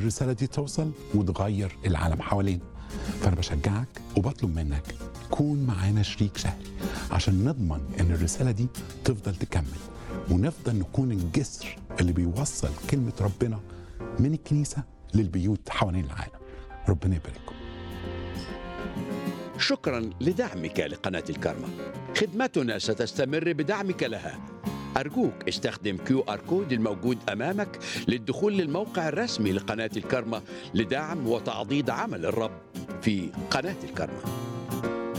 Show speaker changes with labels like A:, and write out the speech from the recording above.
A: الرسالة دي توصل وتغير العالم حوالينا فأنا بشجعك وبطلب منك كون معانا شريك شهري عشان نضمن إن الرسالة دي تفضل تكمل ونفضل نكون الجسر اللي بيوصل كلمة ربنا من الكنيسة للبيوت حوالين العالم ربنا يبارككم
B: شكرا لدعمك لقناة الكرمة خدمتنا ستستمر بدعمك لها أرجوك استخدم كيو آر كود الموجود أمامك للدخول للموقع الرسمي لقناة الكرمة لدعم وتعضيد عمل الرب في قناة الكرمة